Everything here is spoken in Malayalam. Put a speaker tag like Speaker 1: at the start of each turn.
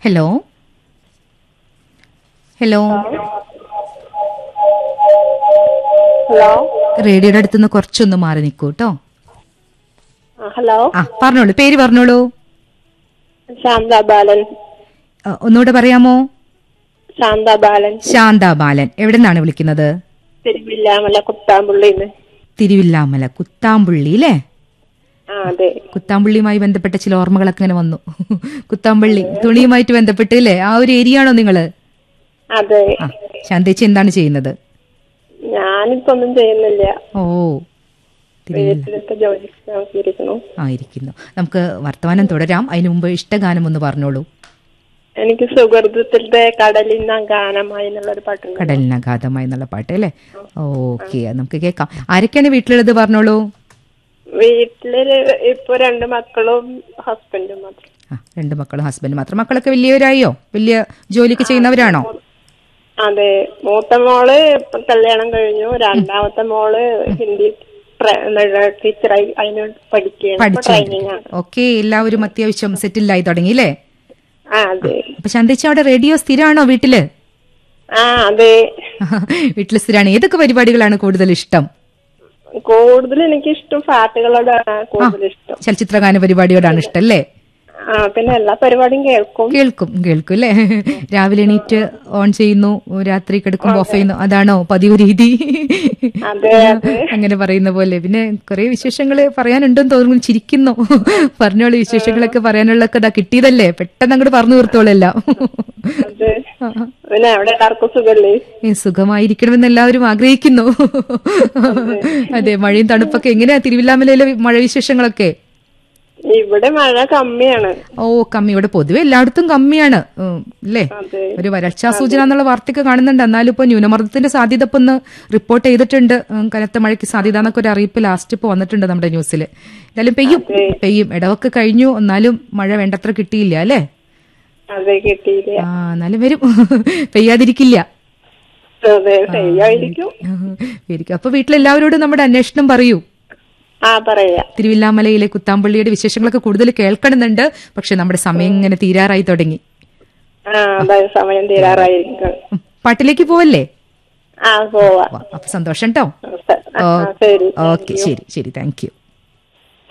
Speaker 1: ഹലോ ഹലോ
Speaker 2: ഹലോ
Speaker 1: റേഡിയോയുടെ അടുത്തുനിന്ന് കുറച്ചൊന്ന് മാറി നിൽക്കൂ കേട്ടോ
Speaker 2: ആ, ഹലോ
Speaker 1: ആ പറഞ്ഞോളൂ പേര് പറഞ്ഞോളൂ
Speaker 2: ശാന്ത ബാലൻ
Speaker 1: ആ, ഒന്നുകൂടെ പറയാമോ
Speaker 2: ശാന്ത ബാലൻ
Speaker 1: ശാന്ത ബാലൻ എവിടെ നിന്നാണ് വിളിക്കുന്നത്
Speaker 2: തിരുവില്ലാമല കുത്താമ്പുള്ളിന്ന്
Speaker 1: തിരുവില്ലാമല കുത്താമ്പുള്ളി അല്ലേ
Speaker 2: ആ അതെ
Speaker 1: കുത്താമ്പുള്ളിയുമായി ബന്ധപ്പെട്ട ചില ഓർമ്മകളൊക്കെ ഇങ്ങനെ വന്നു കുത്താമ്പള്ളി തുണിയുമായിട്ട് ബന്ധപ്പെട്ട് അല്ലേ ആ ഒരു ഏരിയ ആണോ നിങ്ങള്
Speaker 2: അതെ
Speaker 1: ആ ശാന്തേച്ചി എന്താണ് ചെയ്യുന്നത്
Speaker 2: ഞാനിപ്പോ ഒന്നും ചെയ്യുന്നില്ല
Speaker 1: ഓ തിരുവില്ല
Speaker 2: വീട്ടിലൊക്കെ ജോലി നോക്കിയിരിക്കണു
Speaker 1: ആയിരിക്കുന്നു നമുക്ക് വർത്തമാനം തുടരാം അതിനു മുമ്പ് ഇഷ്ടഗാനം ഒന്ന് പറഞ്ഞോളൂ
Speaker 2: എനിക്ക് സുഹൃത്തത്തിലത്തെ കടലിന്ന ഗാനമായി എന്നുള്ളൊരു പാട്ടുണ്ട്
Speaker 1: കടലിനഗാധമായി എന്നുള്ള പാട്ട് അല്ലേ ഓക്കെ നമുക്ക് കേൾക്കാം ആരൊക്കെയാണ് വീട്ടിലുള്ളത് പറഞ്ഞോളൂ
Speaker 2: വീട്ടില് ഇപ്പൊ രണ്ട് മക്കളും ഹസ്ബൻഡും മാത്രം
Speaker 1: ആ രണ്ട് മക്കളും ഹസ്ബൻഡ് മാത്രം മക്കളൊക്കെ വലിയവരായോ വലിയ ജോലിക്ക് ചെയ്യുന്നവരാണോ
Speaker 2: അതെ മൂത്ത മോള് ഇപ്പൊ കല്യാണം കഴിഞ്ഞു രണ്ടാമത്തെ മോള് ഹിന്ദി ടീച്ചറായി അതിന് പഠിക്കുകയാണ് ഇപ്പൊ
Speaker 1: പഠിച്ചു
Speaker 2: ട്രെയിനിങ് ആണ്
Speaker 1: ഓക്കെ എല്ലാവരും അത്യാവശ്യം സെറ്റിലായി തുടങ്ങി അല്ലേ
Speaker 2: ആ അതെ
Speaker 1: അപ്പൊ ശാന്തേച്ചി അവിടെ റേഡിയോ സ്ഥിരമാണോ വീട്ടില്
Speaker 2: ആ അതെ
Speaker 1: വീട്ടില് സ്ഥിരമാണ് ഏതൊക്കെ പരിപാടികളാണ് കൂടുതൽ ഇഷ്ടം
Speaker 2: കൂടുതൽ എനിക്ക് ഇഷ്ടം പാട്ടുകളോടാണ് കൂടുതൽ ഇഷ്ടം
Speaker 1: ചലച്ചിത്രഗാന പരിപാടിയോടാണ് ഇഷ്ടം അല്ലേ
Speaker 2: ആ പിന്നെ എല്ലാ പരിപാടിയും കേൾക്കും
Speaker 1: കേൾക്കും കേൾക്കും അല്ലേ രാവിലെ എണീറ്റ് ഓൺ ചെയ്യുന്നു രാത്രി കിടക്കുമ്പോ ഓഫ് ചെയ്യുന്നു അതാണോ പതിവ് രീതി
Speaker 2: അതെ അതെ
Speaker 1: അങ്ങനെ പറയുന്ന പോലെ പിന്നെ കുറെ വിശേഷങ്ങൾ പറയാനുണ്ടെന്ന് തോന്നുന്നു ചിരിക്കുന്നു പറഞ്ഞോളൂ വിശേഷങ്ങളൊക്കെ പറയാനുള്ളതൊക്കെ ഇതാ കിട്ടിയതല്ലേ പെട്ടെന്ന് അങ്ങോട്ട് പറഞ്ഞു തീർത്തോളെല്ലാം
Speaker 2: അതെ പിന്നെ അവിടെ എല്ലാവർക്കും സുഖല്ലേ
Speaker 1: ഏ, സുഖമായിരിക്കണമെന്ന് എല്ലാവരും ആഗ്രഹിക്കുന്നു അതെ മഴയും തണുപ്പൊക്കെ എങ്ങനെയാ തിരുവില്ലാമലയിലെ മഴ വിശേഷങ്ങളൊക്കെ
Speaker 2: ഇവിടെ മഴ കമ്മിയാണ്
Speaker 1: ഓ കമ്മി ഇവിടെ പൊതുവെ എല്ലായിടത്തും കമ്മിയാണ് ഉം, അല്ലേ
Speaker 2: അതെ
Speaker 1: ഒരു വരൾച്ചാ സൂചന എന്നുള്ള വാർത്തയൊക്കെ കാണുന്നുണ്ട് എന്നാലും ഇപ്പൊ ന്യൂനമർദ്ദത്തിന്റെ സാധ്യത ഇപ്പൊ ഒന്ന് റിപ്പോർട്ട് ചെയ്തിട്ടുണ്ട് ഉം, കനത്ത മഴയ്ക്ക് സാധ്യത എന്നൊക്കെ ഒരു അറിയിപ്പ് ലാസ്റ്റ് ഇപ്പൊ വന്നിട്ടുണ്ട് നമ്മുടെ ന്യൂസിൽ എന്തായാലും പെയ്യും പെയ്യും ഇടവൊക്കെ കഴിഞ്ഞു എന്നാലും മഴ വേണ്ടത്ര കിട്ടിയില്ല അല്ലേ
Speaker 2: അതെ കിട്ടിയില്ല
Speaker 1: ആ എന്നാലും വരും പെയ്യാതിരിക്കില്ല
Speaker 2: അതെ ശരിയായിരിക്കും
Speaker 1: ശരിക്കും അപ്പൊ വീട്ടിലെല്ലാവരോടും നമ്മുടെ അന്വേഷണം പറയൂ
Speaker 2: ആ പറയാ
Speaker 1: തിരുവില്ലാമലയിലെ കുത്താമ്പള്ളിയുടെ വിശേഷങ്ങളൊക്കെ കൂടുതൽ കേൾക്കണമെന്നുണ്ട് പക്ഷെ നമ്മുടെ സമയം ഇങ്ങനെ തീരാറായി തുടങ്ങി
Speaker 2: ആ അതെ സമയം തീരാറായിരിക്കും
Speaker 1: ഉം, പാട്ടിലേക്ക് പോവല്ലേ
Speaker 2: ആ പോവാ
Speaker 1: വാ, അപ്പൊ സന്തോഷം കേട്ടോ
Speaker 2: ആ, ശരി
Speaker 1: ഓക്കെ ശരി ശരി താങ്ക് യു